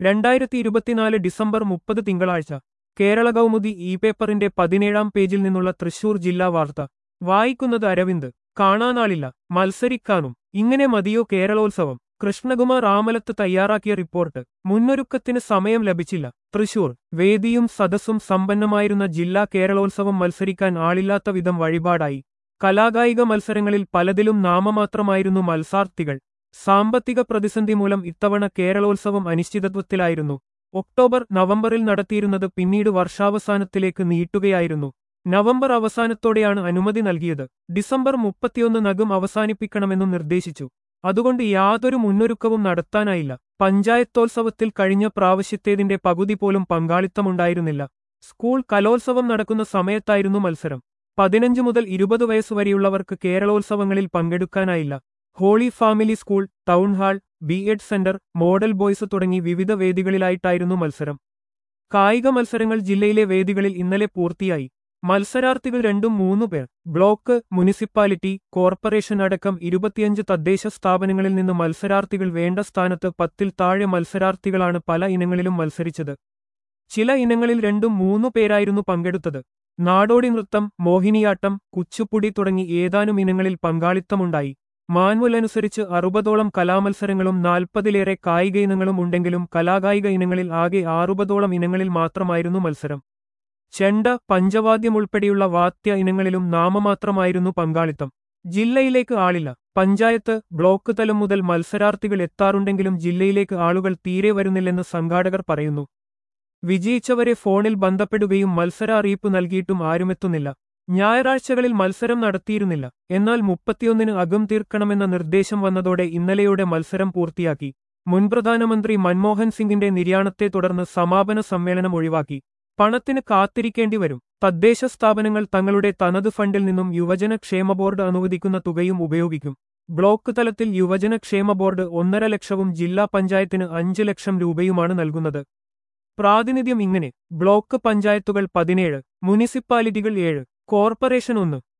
രണ്ടായിരത്തി ഇരുപത്തിനാല് ഡിസംബർ മുപ്പത് തിങ്കളാഴ്ച കേരള കൗമുദി ഇ പേപ്പറിന്റെ പതിനേഴാം പേജിൽ നിന്നുള്ള തൃശൂർ ജില്ലാ വാർത്ത വായിക്കുന്നത് അരവിന്ദ് കാണാനാളില്ല മത്സരിക്കാനും ഇങ്ങനെ മതിയോ കേരളോത്സവം കൃഷ്ണകുമാർ ആമലത്ത് തയ്യാറാക്കിയ റിപ്പോർട്ട് മുന്നൊരുക്കത്തിന് സമയം ലഭിച്ചില്ല തൃശൂർ വേദിയും സദസ്സും സമ്പന്നമായിരുന്ന ജില്ലാ കേരളോത്സവം മത്സരിക്കാൻ ആളില്ലാത്ത വിധം വഴിപാടായി കലാകായിക മത്സരങ്ങളിൽ പലതിലും നാമമാത്രമായിരുന്നു മത്സാർത്ഥികൾ സാമ്പത്തിക പ്രതിസന്ധി മൂലം ഇത്തവണ കേരളോത്സവം അനിശ്ചിതത്വത്തിലായിരുന്നു ഒക്ടോബർ നവംബറിൽ നടത്തിയിരുന്നത് പിന്നീട് വർഷാവസാനത്തിലേക്ക് നീട്ടുകയായിരുന്നു നവംബർ അവസാനത്തോടെയാണ് അനുമതി നൽകിയത് ഡിസംബർ മുപ്പത്തിയൊന്ന് നഗം അവസാനിപ്പിക്കണമെന്നും നിർദ്ദേശിച്ചു അതുകൊണ്ട് യാതൊരു മുന്നൊരുക്കവും നടത്താനായില്ല പഞ്ചായത്തോത്സവത്തിൽ കഴിഞ്ഞ പ്രാവശ്യത്തേതിന്റെ പകുതി പോലും പങ്കാളിത്തമുണ്ടായിരുന്നില്ല സ്കൂൾ കലോത്സവം നടക്കുന്ന സമയത്തായിരുന്നു മത്സരം പതിനഞ്ച് മുതൽ ഇരുപത് വയസ്സുവരെയുള്ളവർക്ക് കേരളോത്സവങ്ങളിൽ പങ്കെടുക്കാനായില്ല Holy Family school town hall B Ed centre model boys തുടങ്ങി വിവിധ വേദികളിലായിട്ടായിരുന്നു മത്സരം കായിക മത്സരങ്ങൾ ജില്ലയിലെ വേദികളിൽ ഇന്നലെ പൂർത്തിയായി മത്സരാർത്ഥികൾ രണ്ടും മൂന്നു പേർ ബ്ലോക്ക് മുനിസിപ്പാലിറ്റി കോർപ്പറേഷൻ അടക്കം ഇരുപത്തിയഞ്ച് തദ്ദേശ സ്ഥാപനങ്ങളിൽ നിന്ന് മത്സരാർത്ഥികൾ വേണ്ട സ്ഥാനത്ത് പത്തിൽ താഴെ മത്സരാർത്ഥികളാണ് പല ഇനങ്ങളിലും മത്സരിച്ചത് ചില ഇനങ്ങളിൽ രണ്ടും മൂന്നു പേരായിരുന്നു പങ്കെടുത്തത് നാടോടി നൃത്തം മോഹിനിയാട്ടം കുച്ചുപ്പുടി തുടങ്ങി ഏതാനും ഇനങ്ങളിൽ പങ്കാളിത്തമുണ്ടായി മാനുവൽ അനുസരിച്ച് അറുപതോളം കലാമത്സരങ്ങളും നാൽപ്പതിലേറെ കായിക ഇനങ്ങളും ഉണ്ടെങ്കിലും കലാകായിക ഇനങ്ങളിൽ ആകെ ആറുപതോളം ഇനങ്ങളിൽ മാത്രമായിരുന്നു മത്സരം ചെണ്ട പഞ്ചവാദ്യം ഉൾപ്പെടെയുള്ള വാദ്യ ഇനങ്ങളിലും നാമമാത്രമായിരുന്നു പങ്കാളിത്തം ജില്ലയിലേക്ക് ആളില്ല പഞ്ചായത്ത് ബ്ലോക്ക് തലം മുതൽ മത്സരാർത്ഥികൾ എത്താറുണ്ടെങ്കിലും ജില്ലയിലേക്ക് ആളുകൾ തീരെ വരുന്നില്ലെന്ന് സംഘാടകർ പറയുന്നു വിജയിച്ചവരെ ഫോണിൽ ബന്ധപ്പെടുകയും മത്സര അറിയിപ്പ് നൽകിയിട്ടും ആരുമെത്തുന്നില്ല ഞായറാഴ്ചകളിൽ മത്സരം നടത്തിയിരുന്നില്ല എന്നാൽ മുപ്പത്തിയൊന്നിന് അകം തീർക്കണമെന്ന നിർദ്ദേശം വന്നതോടെ ഇന്നലെയോടെ മത്സരം പൂർത്തിയാക്കി മുൻ പ്രധാനമന്ത്രി മൻമോഹൻ സിംഗിന്റെ നിര്യാണത്തെ തുടർന്ന് സമാപന സമ്മേളനം ഒഴിവാക്കി പണത്തിന് കാത്തിരിക്കേണ്ടി വരും തദ്ദേശ സ്ഥാപനങ്ങൾ തങ്ങളുടെ തനത് ഫണ്ടിൽ നിന്നും യുവജന ക്ഷേമ ബോർഡ് അനുവദിക്കുന്ന തുകയും ഉപയോഗിക്കും ബ്ലോക്ക് തലത്തിൽ യുവജന ക്ഷേമ ബോർഡ് ഒന്നര ലക്ഷവും ജില്ലാ പഞ്ചായത്തിന് അഞ്ച് ലക്ഷം രൂപയുമാണ് നൽകുന്നത് പ്രാതിനിധ്യം ഇങ്ങനെ ബ്ലോക്ക് പഞ്ചായത്തുകൾ പതിനേഴ് മുനിസിപ്പാലിറ്റികൾ ഏഴ് കോർപ്പറേഷൻ ഒന്ന്